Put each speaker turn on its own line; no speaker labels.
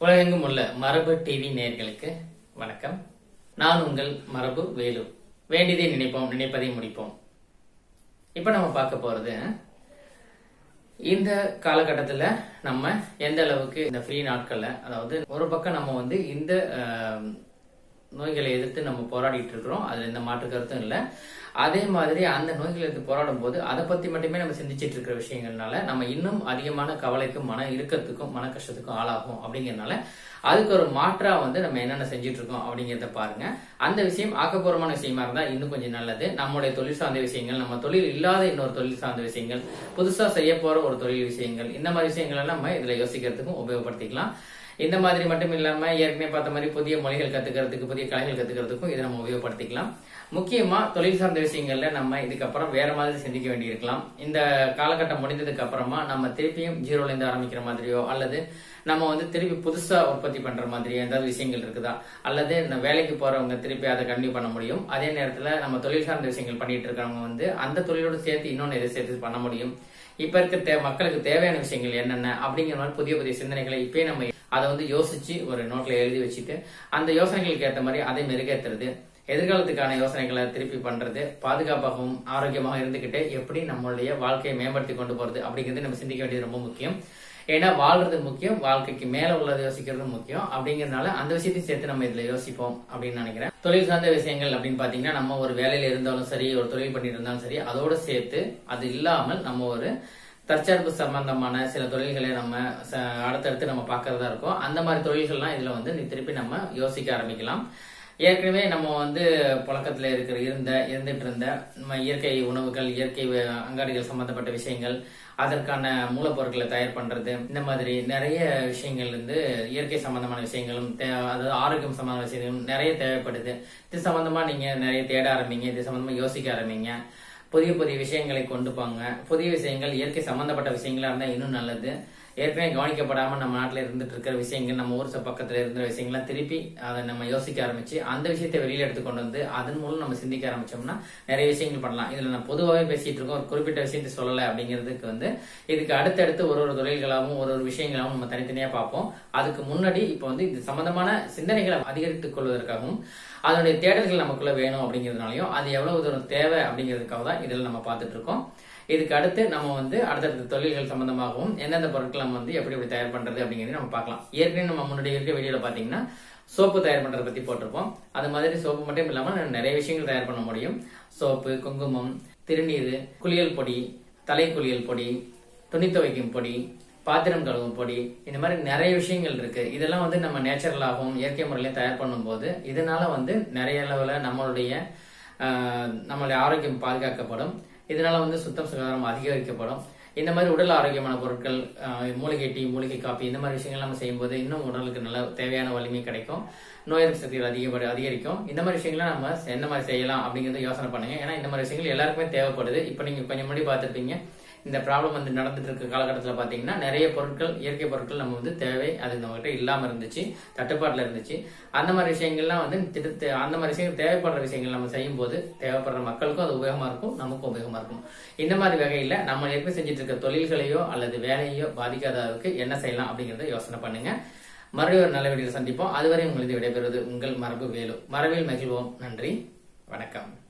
உலகெங்கும் உள்ள மரபு டிவி நேயர்களுக்கு வணக்கம் நான் உங்கள் மரபு வேலு வேண்டியதை நினைப்போம் நினைப்பதை முடிப்போம் இப்ப நம்ம பார்க்க போறது இந்த காலகட்டத்துல நம்ம எந்த அளவுக்கு இந்த ஃப்ரீ நாட்கள்ல அதாவது ஒரு பக்கம் நம்ம வந்து இந்த அஹ், நோய்களை எதிர்த்து நம்ம போராடிட்டு இருக்கிறோம் அதுல எந்த மாற்று கருத்தும் இல்லை அதே மாதிரி அந்த நோய்களை எதிர்த்து போராடும் போது அதை பத்தி மட்டுமே நம்ம சிந்திச்சிட்டு இருக்கிற விஷயங்கள்னால நம்ம இன்னும் அதிகமான கவலைக்கும் மன இறுக்கத்துக்கும் மன கஷ்டத்துக்கும் ஆளாகும் அப்படிங்கறதுனால அதுக்கு ஒரு மாற்றா வந்து நம்ம என்னென்ன செஞ்சுட்டு இருக்கோம் அப்படிங்கறத பாருங்க அந்த விஷயம் ஆக்கப்பூர்வமான விஷயமா இருந்தா இன்னும் கொஞ்சம் நல்லது நம்முடைய தொழில் சார்ந்த விஷயங்கள் நம்ம தொழில் இல்லாத இன்னொரு தொழில் சார்ந்த விஷயங்கள் புதுசா செய்ய போற ஒரு தொழில் விஷயங்கள் இந்த மாதிரி விஷயங்கள் எல்லாம் நம்ம இதுல யோசிக்கிறதுக்கும் உபயோகப்படுத்திக்கலாம் இந்த மாதிரி மட்டும் இல்லாம ஏற்கனவே பார்த்த மாதிரி புதிய மொழிகள் கத்துக்கிறதுக்கு புதிய கலைகள் கத்துக்கிறதுக்கும் இதை நம்ம உபயோகப்படுத்திக்கலாம் முக்கியமா தொழில் சார்ந்த விஷயங்கள்ல நம்ம இதுக்கப்புறம் வேற மாதிரி சிந்திக்க வேண்டியிருக்கலாம் இந்த காலகட்டம் முடிந்ததுக்கு அப்புறமா நம்ம திருப்பியும் ஜீரோல இருந்து ஆரம்பிக்கிற மாதிரியோ அல்லது நம்ம வந்து திருப்பி புதுசா உற்பத்தி பண்ற மாதிரி ஏதாவது விஷயங்கள் இருக்குதா அல்லது இந்த வேலைக்கு போறவங்க திருப்பி அதை கண்டினியூ பண்ண முடியும் அதே நேரத்துல நம்ம தொழில் சார்ந்த விஷயங்கள் பண்ணிட்டு இருக்கிறவங்க வந்து அந்த தொழிலோடு சேர்த்து இன்னொன்னு எதை சேர்த்து பண்ண முடியும் இப்ப இருக்க தே- மக்களுக்கு தேவையான விஷயங்கள் என்னென்ன அப்படிங்கிற மாதிரி புதிய புதிய சிந்தனைகளை இப்பயே நம்ம அதை வந்து யோசிச்சு ஒரு நோட்ல எழுதி வச்சுட்டு அந்த யோசனைகளுக்கு ஏற்ற மாதிரி அதை மெருகேற்றுறது எதிர்காலத்துக்கான யோசனைகளை திருப்பி பண்றது பாதுகாப்பாகவும் ஆரோக்கியமாக இருந்துகிட்டு எப்படி நம்மளுடைய வாழ்க்கையை மேம்படுத்தி கொண்டு போறது அப்படிங்கிறது நம்ம சிந்திக்க வேண்டியது ரொம்ப முக்கியம் ஏன்னா வாழ்றது முக்கியம் வாழ்க்கைக்கு மேல உள்ளதை யோசிக்கிறது முக்கியம் அப்படிங்கறதுனால அந்த விஷயத்தையும் சேர்த்து நம்ம இதுல யோசிப்போம் அப்படின்னு நினைக்கிறேன் தொழில் சார்ந்த விஷயங்கள் அப்படின்னு பாத்தீங்கன்னா நம்ம ஒரு வேலையில இருந்தாலும் சரி ஒரு தொழில் பண்ணிட்டு இருந்தாலும் சரி அதோட சேர்த்து அது இல்லாமல் நம்ம ஒரு தற்சார்பு சம்பந்தமான சில தொழில்களை நம்ம ச- அடுத்தடுத்து நம்ம பார்க்கறதா இருக்கும் அந்த மாதிரி தொழில்கள்லாம் இதுல வந்து நீ திருப்பி நம்ம யோசிக்க ஆரம்பிக்கலாம் ஏற்கனவே நம்ம வந்து புழக்கத்துல இருக்கிற இருந்த இருந்துட்டு இருந்த நம்ம இயற்கை உணவுகள் இயற்கை வ- அங்காடிகள் சம்பந்தப்பட்ட விஷயங்கள் அதற்கான மூலப்பொருட்களை தயார் பண்றது இந்த மாதிரி நிறைய விஷயங்கள் இருந்து இயற்கை சம்பந்தமான விஷயங்களும் தே- அதாவது ஆரோக்கியம் சம்பந்தமான விஷயங்களும் நிறைய தேவைப்படுது இது சம்பந்தமா நீங்க நிறைய தேட ஆரம்பிங்க இது சம்பந்தமா யோசிக்க ஆரம்பிங்க புதிய புதிய விஷயங்களை கொண்டு போங்க புதிய விஷயங்கள் இயற்கை சம்பந்தப்பட்ட விஷயங்களா இருந்தா இன்னும் நல்லது ஏற்கனவே கவனிக்கப்படாம நம்ம நாட்டுல இருந்துட்டு இருக்கிற விஷயங்கள் நம்ம ஊர் ச- பக்கத்துல இருந்த விஷயங்கள்லாம் திருப்பி அதை நம்ம யோசிக்க ஆரம்பிச்சு அந்த விஷயத்தை வெளியில எடுத்து கொண்டு வந்து அதன் மூலம் நம்ம சிந்திக்க ஆரம்பிச்சோம்னா நிறைய விஷயங்கள் பண்ணலாம் இதுல நான் பொதுவாகவே பேசிட்டு இருக்கோம் ஒரு குறிப்பிட்ட விஷயத்தை சொல்லலை அப்படிங்கிறதுக்கு வந்து இதுக்கு அடுத்தடுத்து ஒரு ஒரு தொழில்களாகவும் ஒரு ஒரு விஷயங்களாகவும் நம்ம தனித்தனியா பார்ப்போம் அதுக்கு முன்னாடி இப்போ வந்து இது சம்பந்தமான சிந்தனைகளை அதிகரித்துக் கொள்வதற்காகவும் அதனுடைய தேடல்கள் நமக்குள்ள வேணும் அப்படிங்கிறதுனாலையும் அது எவ்வளவு தூரம் தேவை அப்படிங்கிறதுக்காக தான் இதில் நம்ம பார்த்துட்டு இருக்கோம் இதுக்கு அடுத்து நம்ம வந்து அடுத்தடுத்த தொழில்கள் சம்பந்தமாகவும் எந்தெந்த பொருட்கள் நம்ம வந்து எப்படி எப்படி தயார் பண்றது அப்படிங்கிறத நம்ம பார்க்கலாம் ஏற்கனவே நம்ம முன்னாடி இருக்க வீடியோல பாத்தீங்கன்னா சோப்பு தயார் பண்றதை பத்தி போட்டிருப்போம் அது மாதிரி சோப்பு மட்டும் இல்லாம நிறைய விஷயங்கள் தயார் பண்ண முடியும் சோப்பு குங்குமம் திருநீர் குளியல் பொடி தலை குளியல் பொடி துணி துவைக்கும் பொடி பாத்திரம் கழுவும் பொடி இந்த மாதிரி நிறைய விஷயங்கள் இருக்கு இதெல்லாம் வந்து நம்ம நேச்சுரலாகவும் இயற்கை முறையிலையும் தயார் பண்ணும்போது இதனால வந்து நிறைய அளவுல நம்மளுடைய ஆஹ், நம்மளுடைய ஆரோக்கியம் பாதுகாக்கப்படும் இதனால வந்து சுத்தம் சுகாதாரம் அதிகரிக்கப்படும் இந்த மாதிரி உடல் ஆரோக்கியமான பொருட்கள் ஆஹ், மூலிகை டீ மூலிகை காப்பி இந்த மாதிரி விஷயங்கள் நம்ம செய்யும்போது இன்னும் உடலுக்கு நல்ல தேவையான வலிமை கிடைக்கும் நோய் எதிர்ப்பு சக்திகள் அதிகப்படு அதிகரிக்கும் இந்த மாதிரி விஷயங்கள்லாம் நம்ம எந்த மாதிரி செய்யலாம் அப்படிங்கறத யோசனை பண்ணுங்க ஏன்னா இந்த மாதிரி விஷயங்கள் எல்லாருக்குமே தேவைப்படுது இப்போ நீங்க கொஞ்சம் முன்னாடி பார்த்துருப்பீங்க இந்த ப்ராப்ளம் வந்து நடந்துட்டு இருக்க காலகட்டத்தில் பார்த்தீங்கன்னா நிறைய பொருட்கள் இயற்கை பொருட்கள் நம்ம வந்து தேவை அது நம்மகிட்ட இல்லாம இருந்துச்சு தட்டுப்பாட்டில் இருந்துச்சு அந்த மாதிரி விஷயங்கள்லாம் வந்து திட்டு அந்த மாதிரி விஷயங்கள் தேவைப்படுற விஷயங்கள் நம்ம செய்யும் போது தேவைப்படுற மக்களுக்கும் அது உபயோகமா இருக்கும் நமக்கும் உபயோகமா இருக்கும் இந்த மாதிரி வகையில நம்ம ஏற்கனவே செஞ்சுட்டு இருக்க தொழில்களையோ அல்லது வேலையோ பாதிக்காத அளவுக்கு என்ன செய்யலாம் அப்படிங்கறத யோசனை பண்ணுங்க மறுபடியும் ஒரு நல்ல வீடியோ சந்திப்போம் அதுவரை உங்களுக்கு விடைபெறுவது உங்கள் மரபு வேலு மரபில் மகிழ்வோம் நன்றி வணக்கம்